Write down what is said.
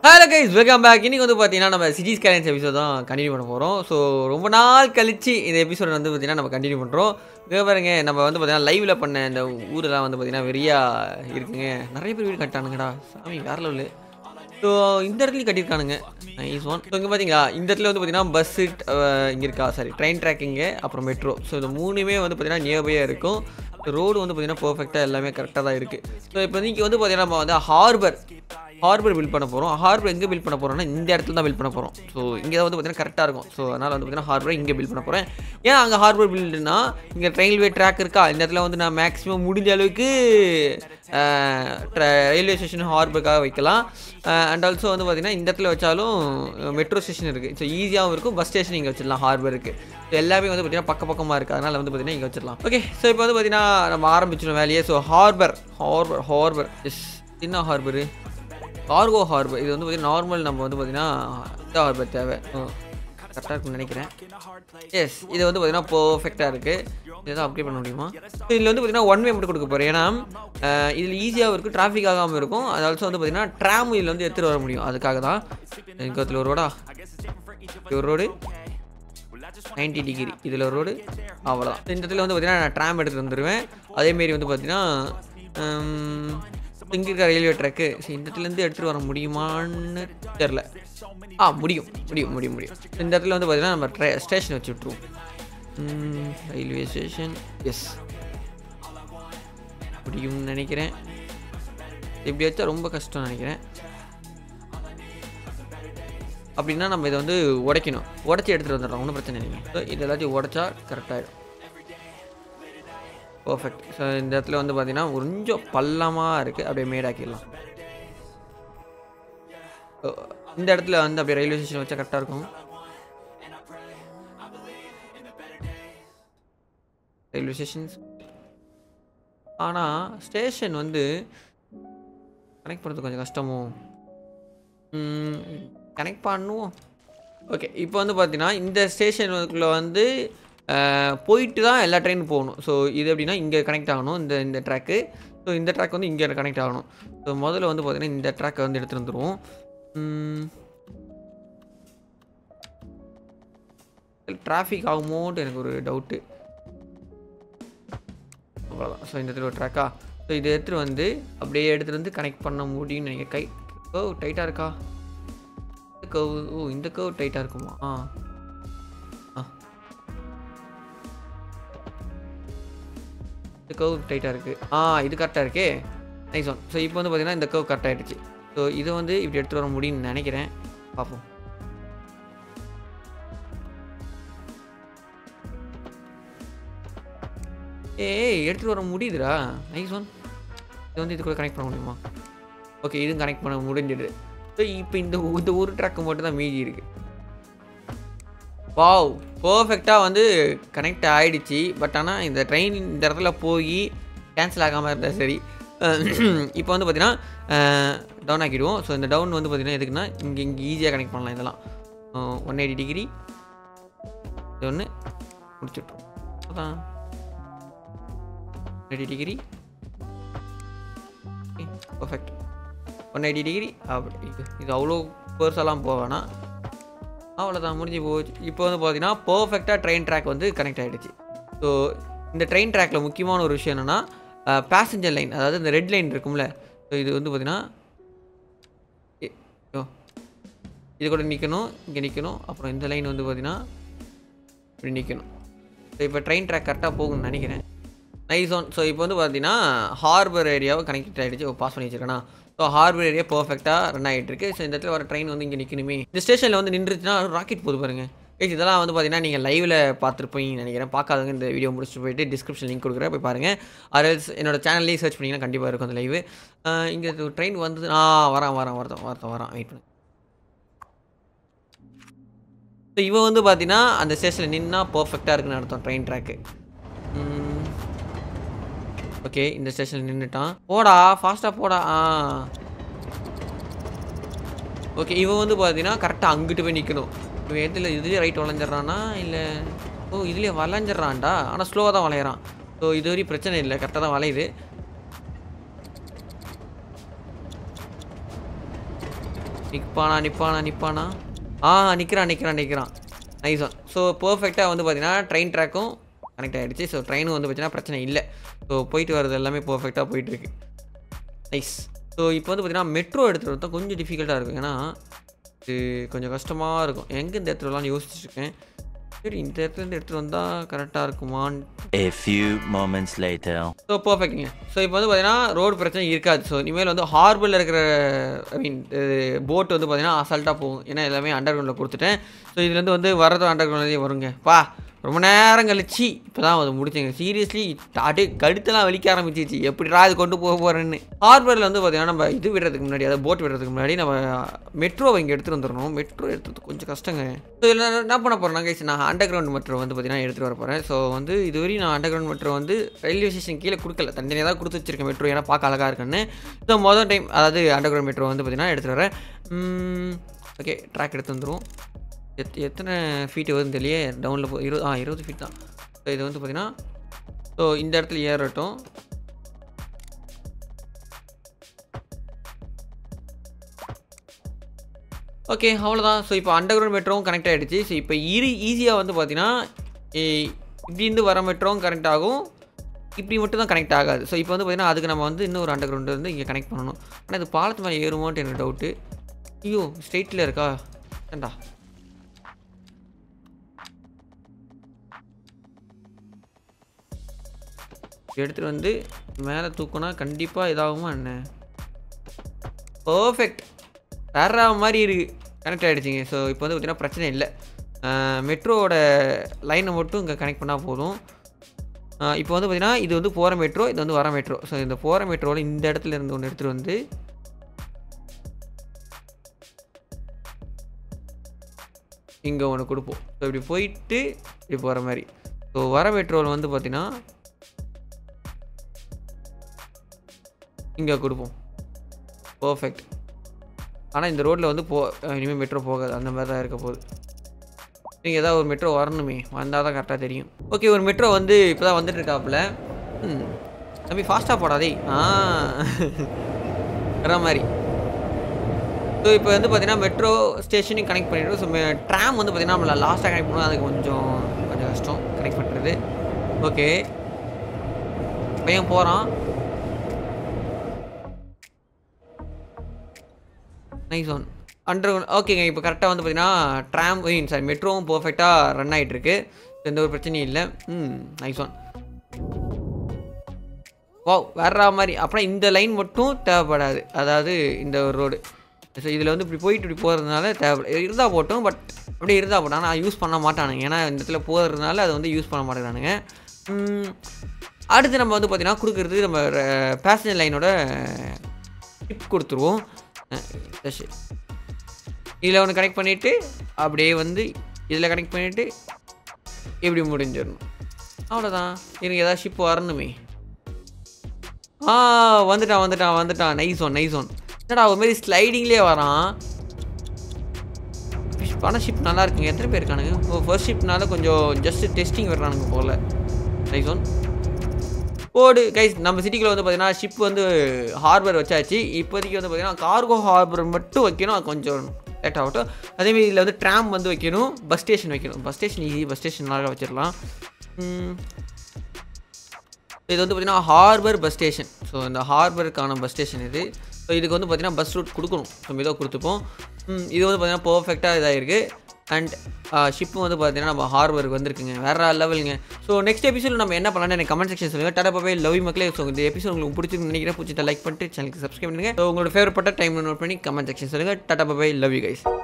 Hello guys welcome back இன்னைக்கு வந்து பார்த்தீங்கன்னா நம்ம சிட்டி ஸ்கேலன்ஸ் எபிசோட் தான் கண்டினியூ பண்ண போகிறோம் ஸோ ரொம்ப நாள் கழிச்சு இந்த எபிசோட் வந்து பார்த்தீங்கன்னா நம்ம கண்டினியூ பண்ணுறோம் இங்கே பாருங்க நம்ம வந்து பார்த்தீங்கன்னா லைவில் பண்ண இந்த ஊரெல்லாம் வந்து பார்த்தீங்கன்னா வெறியா இருக்குங்க நிறைய பேர் வீடு கட்டானுங்கடா சாமி வேற லெவலு ஸோ இந்த இடத்துலையும் கட்டியிருக்கானுங்க நைஸ் ஒன் ஸோ இங்கே பார்த்தீங்களா இந்த இடத்துல வந்து பார்த்தீங்கன்னா பஸ் இங்கே இருக்கா சாரி ட்ரெயின் ட்ராக்கிங்கு அப்புறம் மெட்ரோ ஸோ இந்த மூணுமே வந்து பார்த்தீங்கன்னா நியர்பையாக இருக்கும் ரோடு வந்து பார்த்தீங்கன்னா பர்ஃபெக்டாக எல்லாமே கரெக்டாக தான் இருக்குது ஸோ இப்போ வந்து இங்கே வந்து பார்த்தீங்கன்னா நம்ம வந்து ஹார்பர் ஹார்பர் பில்ட் பண்ண போகிறோம் ஹார்பர் எங்கே பில்ட் பண்ண போகிறோம்னா இந்த இடத்துல தான் பில்ட் பண்ண போகிறோம் ஸோ இங்கே வந்து பார்த்தீங்கன்னா கரெக்டாக இருக்கும் ஸோ அதனால் வந்து பார்த்தீங்கன்னா ஹார்பரை இங்கே பில்ட் பண்ண போகிறேன் ஏன் அங்கே ஹார்பர் பில்டுனா இங்கே ரயில்வே ட்ராக் இருக்கா இந்த இடத்துல வந்து நான் மேக்ஸிமம் முடிஞ்ச அளவுக்கு ரயில்வே ஸ்டேஷன் ஹார்பருக்காக வைக்கலாம் அண்ட் ஆல்சோ வந்து பார்த்தீங்கன்னா இந்த இடத்துல வச்சாலும் மெட்ரோ ஸ்டேஷன் இருக்குது ஸோ ஈஸியாகவும் இருக்கும் பஸ் ஸ்டேஷன் இங்கே வச்சிடலாம் ஹார்பருக்கு ஸோ எல்லாமே வந்து பார்த்தீங்கன்னா பக்க பக்கமாக இருக்குது அதனால் வந்து பார்த்தீங்கன்னா இங்கே வச்சிடலாம் ஓகே ஸோ இப்போ வந்து பார்த்தீங்கன்னா நம்ம ஆரம்பிச்சிடும் வேலையே so harbour harbour harbour yes என்ன ஹார்பரு கார்கோ ஹார்பர் இது வந்து பார்த்தீங்கன்னா நார்மல் நம்ம வந்து பார்த்தீங்கன்னா இந்த ஹார்பர் தேவை கரெக்டாக இருக்கும்னு நினைக்கிறேன் எஸ் இது வந்து பார்த்தீங்கன்னா பர்ஃபெக்டாக இருக்குது இதை தான் அப்டேட் பண்ண முடியுமா இதில் வந்து பார்த்தீங்கன்னா ஒன் வே மட்டும் கொடுக்க போகிறேன் ஏன்னா இதில் ஈஸியாகவும் இருக்கும் டிராஃபிக் ஆகாமல் இருக்கும் அது ஆல்சோ வந்து பார்த்தீங்கன்னா ட்ராம் இதில் வந்து எடுத்துகிட்டு வர முடியும் அதுக்காக தான் எனக்கு அதில் ஒரு ரோடா இது ஒரு ரோடு நைன்டி டிகிரி இதில் ஒரு ரோடு அவ்வளோதான் இந்த இடத்துல வந்து பார்த்தீங்கன்னா நான் ட்ராம் எடுத்துகிட்டு வந்துடுவேன் அதேமாரி வந்து பார்த்தீங்கன்னா இங்கே இருக்க ரயில்வே ட்ராக்கு சரி இந்த இடத்துலேருந்து எடுத்துகிட்டு வர முடியுமான்னு தெரில ஆ முடியும் முடியும் முடியும் முடியும் இந்த இடத்துல வந்து பார்த்தீங்கன்னா நம்ம ட்ரே ஸ்டேஷன் வச்சு விட்ருவோம் ரயில்வே ஸ்டேஷன் எஸ் முடியும்னு நினைக்கிறேன் இப்படி வச்சா ரொம்ப கஷ்டம் நினைக்கிறேன் அப்படின்னா நம்ம இதை வந்து உடைக்கணும் உடச்சி எடுத்துகிட்டு வந்துடுறோம் ஒன்றும் பிரச்சனை இல்லைங்க ஸோ இது எல்லாத்தையும் உடச்சா கரெக்டாகிடும் பர்ஃபெக்ட் ஸோ இந்த இடத்துல வந்து பார்த்தீங்கன்னா கொஞ்சம் பள்ளமாக இருக்குது அப்படியே மேடாக்கிடலாம் So, இந்த இடத்துல வந்து அப்படியே ரயில்வே ஸ்டேஷன் வச்சா கரெக்டாக இருக்கும் ரயில்வே ஸ்டேஷன்ஸ் ஆனால் ஸ்டேஷன் வந்து கனெக்ட் பண்ணுறது கொஞ்சம் கஷ்டமோ கனெக்ட் பண்ணுவோம் ஓகே இப்போ வந்து பார்த்தீங்கன்னா இந்த ஸ்டேஷனுக்குள்ளே வந்து அஹ், போயிட்டு தான் எல்லா ட்ரெயினும் போகணும் ஸோ இது எப்படின்னா இங்கே கனெக்ட் ஆகணும் இந்த இந்த ட்ராக்கு ஸோ இந்த ட்ராக் வந்து இங்கே கனெக்ட் ஆகணும் ஸோ முதல்ல வந்து பார்த்தீங்கன்னா இந்த ட்ராக்கை வந்து எடுத்துகிட்டு வந்துடுவோம் டிராஃபிக் ஆகுமோன்ட்டு எனக்கு ஒரு டவுட்டு அவ்வளோதான் ஸோ இந்த இடத்துல ஒரு ட்ராக்கா ஸோ இதை எடுத்துகிட்டு வந்து அப்படியே எடுத்துகிட்டு வந்து கனெக்ட் பண்ண முடியும்னு நினைக்கிறேன் கை ஓ டைட்டாக இருக்கா இந்த கவு ஓ இந்த கவு டைட்டாக இருக்குமா ஆ ஆ இந்த கவு டைட்டாக இருக்குது ஆ இது கரெக்டாக இருக்கே நைஸ் ஒன் ஸோ இப்போ வந்து பார்த்தீங்கன்னா இந்த கவு கரெக்ட் ஆகிடுச்சு ஸோ இதை வந்து இப்படி எடுத்துகிட்டு வர முடியும்னு நினைக்கிறேன் பார்ப்போம் ஏய் எடுத்துகிட்டு வர முடியுதுடா நைஸ் ஒன் இது வந்து இது கூட கனெக்ட் பண்ண முடியுமா ஓகே இதுவும் கனெக்ட் பண்ண முடிஞ்சிடுது ஸோ இப்போ இந்த ஒ- இந்த ஒரு ட்ராக்கு மட்டும் தான் மீதி இருக்குது வாவ் பர்ஃபெக்டாக வந்து கனெக்ட் ஆகிடுச்சு பட் ஆனால் இந்த ட்ரெயின் இந்த இடத்துல போய் கேன்சல் ஆகாமல் இருந்தால் சரி இப்போ வந்து பார்த்தீங்கன்னா டவுன் ஆக்கிடுவோம் ஸோ இந்த டவுன் வந்து பார்த்தீங்கன்னா எதுக்குன்னா இங்கே இங்கே ஈஸியாக கனெக்ட் பண்ணலாம் இதெல்லாம் ஒன் எயிட்டி டிகிரி இது ஒன்று முடிச்சுட்ருவோம் அதான் eighty degree perfect one eighty degree அப்படி இது இது அவ்வளோ பெருசாலாம் போக வேணாம் அவ்வளோதான் முடிஞ்சு போச்சு இப்போ வந்து பார்த்தீங்கன்னா பர்ஃபெக்டாக ட்ரெயின் ட்ராக் வந்து கனெக்ட் ஆகிடுச்சு ஸோ இந்த ட்ரெயின் ட்ராக்கில் முக்கியமான ஒரு விஷயம் என்னென்னா பேசஞ்சர் லைன் அதாவது இந்த ரெட் லைன் இருக்கும்ல ஸோ இது வந்து பார்த்தீங்கன்னா இ- ஓ இது கூட நிற்கணும் இங்கே நிற்கணும் அப்புறம் இந்த லைன் வந்து பார்த்தீங்கன்னா இப்படி நிற்கணும் ஸோ இப்போ ட்ரெயின் ட்ராக் கரெக்டாக போகும்னு நினைக்கிறேன் நைஸ் ஒன் ஸோ இப்போ வந்து பார்த்தீங்கன்னா ஹார்பர் ஏரியாவை கனெக்ட் ஆகிடுச்சு பாஸ் பண்ணி வச்சிருக்கேனா ஸோ ஹார்பர் ஏரியா பர்ஃபெக்டாக ரன் ஆகிட்டு இருக்கு ஸோ இந்த இடத்துல வர ட்ரெயின் வந்து இங்கே நிற்கணுமே இந்த ஸ்டேஷனில் வந்து நின்றுச்சுன்னா ராக்கெட் போது பாருங்க ஏய் இதெல்லாம் வந்து பார்த்தீங்கன்னா நீங்கள் லைவில் பார்த்துருப்பீங்கன்னு நினைக்கிறேன் பார்க்காதவங்க இந்த வீடியோ முடிச்சுட்டு போயிட்டு டிஸ்கிரிப்ஷன் லிங்க் கொடுக்குறேன் போய் பாருங்கள் அது என்னோட சேனல்லேயே சர்ச் பண்ணிங்கன்னா கண்டிப்பாக இருக்கும் அந்த லைவ் இங்கே ட்ரெயின் வந்து ஆ வரான் வரான் வரதான் வரதான் வரான் வெயிட் பண்ணு ஸோ இவன் வந்து பார்த்தீங்கன்னா அந்த ஸ்டேஷனில் நின்னா பர்ஃபெக்டாக இருக்குன்னு அர்த்தம் ட்ரெயின் ட்ராக்கு ஓகே இந்த ஸ்டேஷனில் நின்றுட்டான் போடா ஃபாஸ்ட்டாக போடா ஆ ஓகே இவன் வந்து பார்த்தீங்கன்னா கரெக்டாக அங்கிட்டு போய் நிற்கணும் இவன் எதில் இதுலேயே ரைட் வளைஞ்சிட்றானா இல்லை ஓ இதுலேயே வளைஞ்சிட்றான்டா ஆனால் ஸ்லோவாக தான் வளையிறான் ஸோ இது வரையும் பிரச்சனை இல்லை கரெக்டாக தான் வளையுது நிற்பானா நிற்பானா நிற்பானா ஆ நிற்கிறான் நிற்கிறான் நிற்கிறான் நைஸ் ஒன் ஸோ பர்ஃபெக்டாக வந்து பார்த்தீங்கன்னா ட்ரெயின் ட்ராக்கும் கனெக்ட் ஆகிடுச்சு ஸோ ட்ரெயினும் வந்து பார்த்தீங்கன்னா பிரச்சனை இல்லை ஸோ போயிட்டு வர்றது எல்லாமே பர்ஃபெக்டாக போயிட்டுருக்கு நைஸ் ஸோ இப்போ வந்து பார்த்தீங்கன்னா மெட்ரோ எடுத்துகிட்டு வரது கொஞ்சம் டிஃபிகல்ட்டாக இருக்கும் ஏன்னா இது கொஞ்சம் கஷ்டமாக இருக்கும் எங்கே இந்த இடத்துல வரலாம்னு யோசிச்சுருக்கேன் சரி இந்த இடத்துலேருந்து எடுத்துகிட்டு வந்தால் கரெக்டாக இருக்குமான்னு A few moments later. So பர்ஃபெக்ட்ங்க ஸோ இப்போ வந்து பார்த்தீங்கன்னா ரோடு பிரச்சனை இருக்காது ஸோ இனிமேல் வந்து ஹார்பரில் இருக்கிற ஐ மீன் போட் வந்து பார்த்தீங்கன்னா அசால்ட்டாக போகும் ஏன்னா எல்லாமே அண்டர் கிரவுண்டில் கொடுத்துட்டேன் ஸோ இதுலேருந்து வந்து வரதும் அண்டர் கிரவுண்ட்லேயே வருங்க பா ரொம்ப நேரம் கழிச்சு இப்போ தான் அது முடிச்சுங்க சீரியஸ்லி அப்படியே கழுத்தெல்லாம் வலிக்க ஆரம்பிச்சிச்சு எப்படிடா அது கொண்டு போக போகிறேன்னு ஹார்பரில் வந்து பார்த்தீங்கன்னா நம்ம இது விடுறதுக்கு முன்னாடி அதாவது போட் விடுறதுக்கு முன்னாடி நம்ம மெட்ரோவை இங்கே எடுத்துகிட்டு வந்துடணும் மெட்ரோ எடுத்துறது கொஞ்சம் கஷ்டங்க ஸோ இதில் நான் என்ன பண்ண போகிறேன் கைஸ் நான் அண்டர் கிரவுண்ட் மெட்ரோ வந்து பார்த்தீங்கன்னா எடுத்துகிட்டு வர போகிறேன் ஸோ வந்து இதுவரையும் நான் அண்டர் கிரவுண்ட் மெட்ரோ வந்து ரயில்வே ஸ்டேஷன் கீழே கொடுக்கல தனித்தனியாக தான் கொடுத்து வச்சிருக்கேன் மெட்ரோ ஏன்னா பார்க்க அழகாக இருக்குன்னு ஸோ மொதல் டைம் அதாவது அண்டர் கிரவுண்ட் மெட்ரோ வந்து பார்த்தீங்கன்னா எடுத்துகிட்டு வரேன் ஓகே ட்ராக் எடுத்து வந்துடும் எத் எத்தனை ஃபீட் வருதுன்னு தெரியல டவுனில் போ இருபது ஆ இருபது ஃபீட் தான் ஸோ இது வந்து பார்த்தீங்கன்னா ஸோ இந்த இடத்துல ஏறட்டும் ஓகே அவ்வளோதான் ஸோ இப்போ அண்டர் கிரவுண்ட் மெட்ரோவும் கனெக்ட் ஆகிடுச்சு ஸோ இப்போ ஈரி ஈஸியாக வந்து பார்த்தீங்கன்னா இ- இப்படி இருந்து வர மெட்ரோவும் கனெக்ட் ஆகும் இப்படி மட்டும் தான் கனெக்ட் ஆகாது ஸோ இப்போ வந்து பார்த்தீங்கன்னா அதுக்கு நம்ம வந்து இன்னொரு அண்டர் கிரவுண்டு வந்து இங்கே கனெக்ட் பண்ணணும் ஆனால் இது பாலத்து மேலே ஏறுமோன்ட்டு எனக்கு டவுட்டு ஐயோ ஸ்ட்ரெயிட்டில் இருக்கா ஏண்டா எடுத்துகிட்டு வந்து மேலே தூக்குனா கண்டிப்பாக இதாகுமா என்ன பர்ஃபெக்ட் வேற மாதிரி இருக்குது கனெக்ட் ஆகிடுச்சிங்க ஸோ இப்போ வந்து பார்த்தீங்கன்னா பிரச்சனை இல்லை மெட்ரோவோட லைனை மட்டும் இங்கே கனெக்ட் பண்ணால் போதும் ஆஹ் இப்போ வந்து பார்த்தீங்கன்னா இது வந்து போகிற மெட்ரோ இது வந்து வர மெட்ரோ ஸோ இந்த போகிற மெட்ரோவில் இந்த இடத்துல இருந்து ஒன்று எடுத்துகிட்டு வந்து இங்கே ஒன்று கொடுப்போம் ஸோ இப்படி போயிட்டு இப்படி போகிற மாதிரி ஸோ வர மெட்ரோவில் வந்து பார்த்தீங்கன்னா இங்கே கொடுப்போம் பர்ஃபெக்ட் ஆனால் இந்த ரோட்டில் வந்து போ இனிமேல் மெட்ரோ போகாது அந்த மாதிரி தான் இருக்க போகுது நீங்கள் ஏதாவது ஒரு மெட்ரோ வரணுமே வந்தால் தான் கரெக்டாக தெரியும் ஓகே ஒரு மெட்ரோ வந்து இப்போ தான் வந்துட்டு இருக்காப்புல ம் தம்பி ஃபாஸ்ட்டாக போடாதே ஆ வர மாதிரி ஸோ இப்போ வந்து பார்த்தீங்கன்னா மெட்ரோ ஸ்டேஷனையும் கனெக்ட் பண்ணிடுறோம் ஸோ ட்ராம் வந்து பார்த்தீங்கன்னா நம்மள லாஸ்ட்டாக கனெக்ட் பண்ணுவோம் அதுக்கு கொஞ்சம் கொஞ்சம் கஷ்டம் கனெக்ட் பண்ணுறது ஓகே பையன் போகிறான் நைஸ் ஒன் அண்டர் ஓகேங்க இப்போ கரெக்டாக வந்து பார்த்தீங்கன்னா ட்ராம் சாரி மெட்ரோவும் பர்ஃபெக்டாக ரன் ஆகிட்டு இருக்கு எந்த ஒரு பிரச்சனையும் இல்லை ம் நைஸ் ஒன் வா வர்ற மாதிரி அப்புறம் இந்த லைன் மட்டும் தேவைப்படாது அதாவது இந்த ஒரு ரோடு ஸோ இதில் வந்து இப்படி போயிட்டு இப்படி போகிறதுனால தேவை இருந்தால் போட்டோம் பட் அப்படியே இருந்தால் போட்டோம் ஆனால் யூஸ் பண்ண மாட்டானுங்க ஏன்னா இந்த இடத்துல போகிறதுனால அதை வந்து யூஸ் பண்ண மாட்டேங்கிறானுங்க ம், அடுத்து நம்ம வந்து பார்த்திங்கன்னா கொடுக்குறது நம்ம பேசஞ்சர் லைனோட டிப் கொடுத்துருவோம் இதில் ஒன்று கனெக்ட் பண்ணிவிட்டு அப்படியே வந்து இதில் கனெக்ட் பண்ணிவிட்டு இப்படி முடிஞ்சிடணும் அவ்வளோதான் எனக்கு ஏதாவது ஷிப் வரணுமே ஆ வந்துட்டான் வந்துட்டான் வந்துட்டான் நைஸ் ஒன் நைஸ் ஒன் என்னடா ஒரு மாதிரி ஸ்லைடிங்லேயே வரான் ஆனால் ஷிப் நல்லா இருக்குங்க எத்தனை பேர் இருக்கானுங்க ஓ ஃபர்ஸ்ட் ஷிப்னால கொஞ்சம் ஜஸ்ட் டெஸ்டிங் வர்றானுங்க போல நைஸ் ஒன் ஓடு கைஸ் நம்ம சிட்டிக்குள்ள வந்து பார்த்தீங்கன்னா ஷிப் வந்து ஹார்பர் வச்சாச்சு இப்போதைக்கு வந்து பார்த்தீங்கன்னா கார்கோ ஹார்பர் மட்டும் வைக்கணும் அது கொஞ்சம் லேட் ஆகட்டும் அதேமாதிரி இதில் வந்து ட்ராம் வந்து வைக்கணும் பஸ் ஸ்டேஷன் வைக்கணும் பஸ் ஸ்டேஷன் ஈஸி பஸ் ஸ்டேஷனாக வச்சிடலாம் ம், இது வந்து பார்த்தீங்கன்னா ஹார்பர் பஸ் ஸ்டேஷன் ஸோ இந்த ஹார்பருக்கான பஸ் ஸ்டேஷன் இது ஸோ இதுக்கு வந்து பார்த்தீங்கன்னா பஸ் ரூட் கொடுக்கணும் ஸோ மெதுவாக கொடுத்துப்போம் ம், இது வந்து பார்த்தீங்கன்னா பர்ஃபெக்டாக இதாக இருக்குது அண்ட் ஷிப்பும் வந்து பார்த்தீங்கன்னா நம்ம ஹார்பருக்கு வந்திருக்குங்க வேற லெவலுங்க ஸோ நெக்ஸ்ட் எபிசோட் நம்ம என்ன பண்ணலாம்னு எனக்கு கமெண்ட் செக்ஷன் சொல்லுங்கள் டாடா பாபே லவ் மக்களே ஸோ இந்த எபிசோட் உங்களுக்கு பிடிச்சிருக்கு நினைக்கிறேன் பிடிச்சிட்டு லைக் பண்ணிட்டு சேனலுக்கு சப்ஸ்கிரைப் பண்ணுங்க ஸோ உங்களோட ஃபேவரட் டைம் நோட் பண்ணி கமெண்ட் செக்ஷன் சொல்லுங்கள் tata bye bye love you guys